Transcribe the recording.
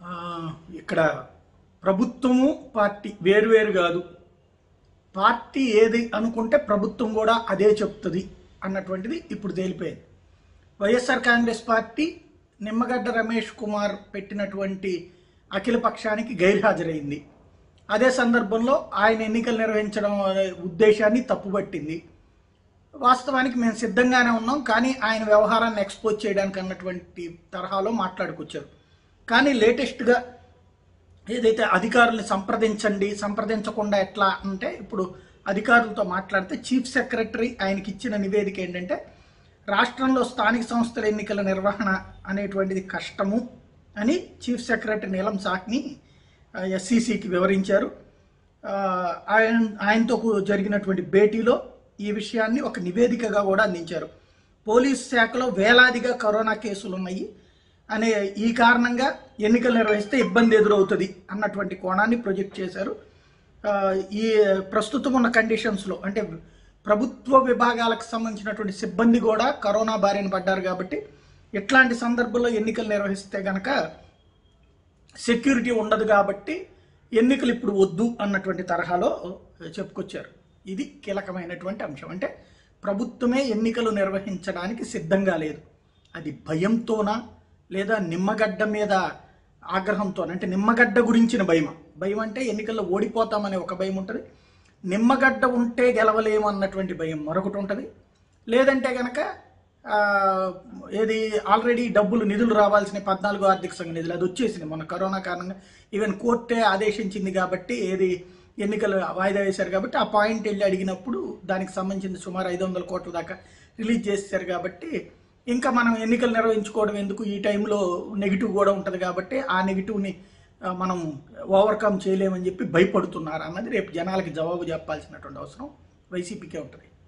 ఆ, ఇక్కడ ప్రభుత్వము పార్టీ వేరువేరు కాదు పార్టీ ఏది అనుకుంటే ప్రభుత్వం కూడా అదే చెప్తుంది అన్నటువంటిది ఇప్పుడు తేలిపోయింది YSR Congress party Nimmagadda Ramesh Kumar పెట్టినటువంటి అఖిల పక్షానికి గైర్హాజరైంది అదే సందర్భంలో ఆయన ఎన్నికలు నిర్వహించడం అనే ఉద్దేశాన్ని తప్పుపట్టింది వాస్తవానికి మేము సిద్ధంగానే ఉన్నాం కానీ ఆయన వ్యవహారాన్ని ఎక్స్పోజ్ చేయడానికి అన్నటువంటి తరహాలో మాట్లాడుకొచ్చారు కానీ లేటెస్ట్గా ఏదైతే అధికారుల్ని సంప్రదించండి సంప్రదించకుండా ఎట్లా అంటే ఇప్పుడు అధికారులతో మాట్లాడితే చీఫ్ సెక్రటరీ ఆయనకి ఇచ్చిన నివేదిక ఏంటంటే రాష్ట్రంలో స్థానిక సంస్థల ఎన్నికల నిర్వహణ అనేటువంటిది కష్టము అని చీఫ్ సెక్రటరీ నీలం సాక్ని ఎస్సీసీకి వివరించారు ఆ, ఆయన ఆయనతో కు- జరిగినటువంటి భేటీలో ఈ విషయాన్ని ఒక నివేదికగా కూడా అందించారు పోలీస్ శాఖలో వేలాదిగా కరోనా కేసులు ఉన్నాయి అనే ఈ కారణంగా ఎన్నికలు నిర్వహిస్తే ఇబ్బంది ఎదురవుతుంది అన్నటువంటి కోణాన్ని ప్రొజెక్ట్ చేశారు ఆ, ఈ ప్రస్తుతం ఉన్న కండిషన్స్లో అంటే ప్రభుత్వ విభాగాలకు సంబంధించినటువంటి సిబ్బంది కూడా కరోనా బారిన పడ్డారు కాబట్టి ఇట్లాంటి సందర్భంలో ఎన్నికలు నిర్వహిస్తే గనక సెక్యూరిటీ ఉండదు కాబట్టి ఎన్నికలు ఇప్పుడు వద్దు అన్నటువంటి తరహాలో చెప్పుకొచ్చారు ఇది కీలకమైనటువంటి అంశం అంటే ప్రభుత్వమే ఎన్నికలు నిర్వహించడానికి సిద్ధంగా లేదు అది భయంతోనా లేదా నిమ్మగడ్డ మీద ఆగ్రహంతోనా అంటే నిమ్మగడ్డ గురించిన భయం భయం అంటే ఎన్నికల్లో ఓడిపోతామనే ఒక భయం ఉంటుంది నిమ్మగడ్డ ఉంటే గెలవలేము అన్నటువంటి భయం మరొకటి ఉంటుంది లేదంటే గనక ఆ, ఏది ఆల్రెడీ డబ్బులు నిధులు రావాల్సిన పద్నాలుగో ఆర్థిక సంఘ నిధులు అది వచ్చేసింది మొన్న కరోనా కారణంగా ఈవెన్ కోర్టే ఆదేశించింది కాబట్టి ఏది ఎన్నికలు వాయిదా వేశారు కాబట్టి ఆ పాయింట్ వెళ్ళి అడిగినప్పుడు దానికి సంబంధించిన సుమారు ఐదు వందల కోట్ల దాకా రిలీజ్ చేశారు కాబట్టి ఇంకా మనం ఎన్నికలు నిర్వహించుకోవడం ఎందుకు ఈ టైంలో నెగిటివ్ కూడా ఉంటుంది కాబట్టి ఆ నెగిటివ్ని ఆ, మనం ఓవర్కమ్ చేయలేమని చెప్పి భయపడుతున్నారు అన్నది రేపు జనాలకి జవాబు చెప్పాల్సినటువంటి అవసరం వైసీపీకే ఉంటుంది